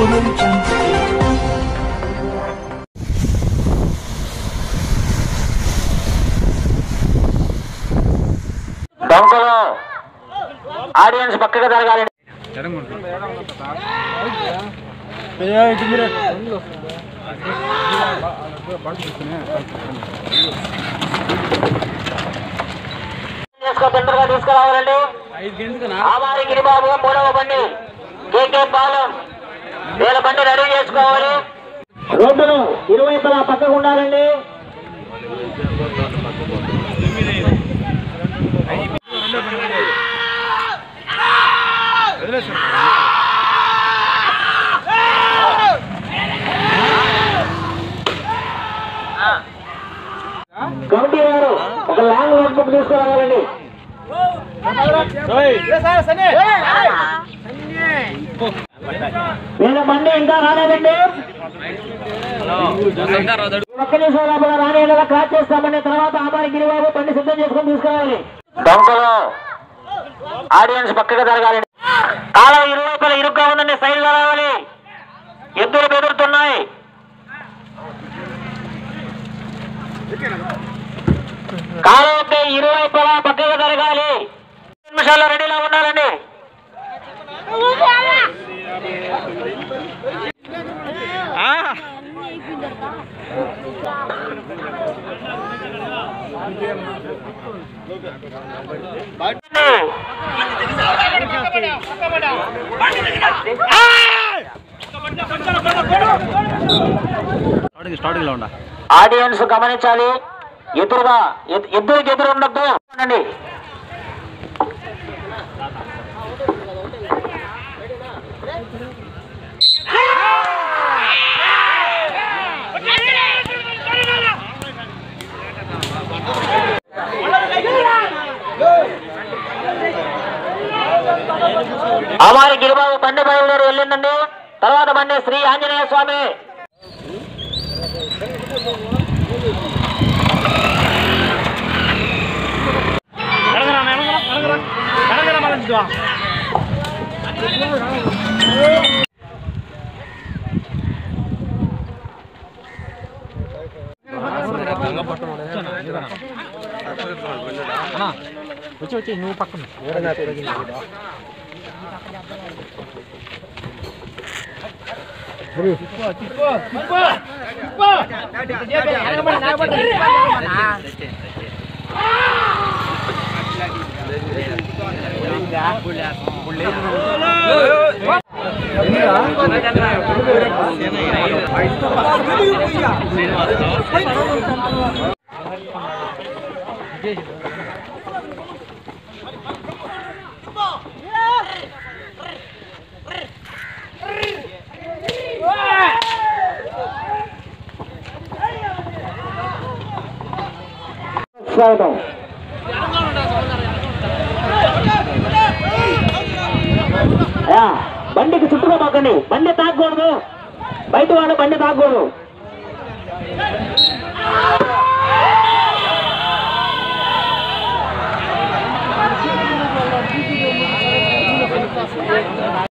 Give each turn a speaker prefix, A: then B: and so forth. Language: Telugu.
A: Audio Jungle.
B: దొంగలు ఆడియన్స్ పక్కగా జరగాలి చేసుకో తొందరగా తీసుకురావాలండి ఆమారి గిరిబాబు మూడవ బండి కేకే పాలెం వేల బండి రెడీ చేసుకోవాలి రోడ్డును ఇరువైపులా పక్కకు ఉండాలండి కమిటీ వారు ఒక లాంగ్ నోట్ బుక్ తీసుకురావాలండి వీళ్ళ బండి ఇంకా రాలేదండి ఒక్క నిమిషం లోపల రాని ఏదైనా క్రాస్ చేస్తామండి తర్వాత ఆమారి గిరిబాబు బండి సిద్ధం చేసుకొని తీసుకురావాలి దొంగలు ఆడియన్స్ పక్కగా జరగాలి కాలం ఇరువైపుల ఇరుగ్గా ఉందండి సైడ్ రావాలి ఎద్దులు బెదురుతున్నాయి కాలంకి ఇరువైపులా పక్కగా జరగాలి నిమిషాల్లో రెడీలో ఉండాలండి
C: స్టార్టింగ్ లో ఉండా
B: ఆడియన్స్ గమనించాలి ఎదురుగా ఎద్- ఎదురుకి ఎదురు ఉండద్దు ఉండండి అవారి గిరిబాబు బండి బయలుదేరి వెళ్ళిందండి తర్వాత బండి శ్రీ ఆంజనేయ స్వామి
C: వచ్చి వచ్చి నువ్వు పక్కన
B: స్వాగతం అయ్యా, బండికి చుట్టుకోమాకండి బండి తాగకూడదు బయట వాళ్ళు బండి తాగకూడదు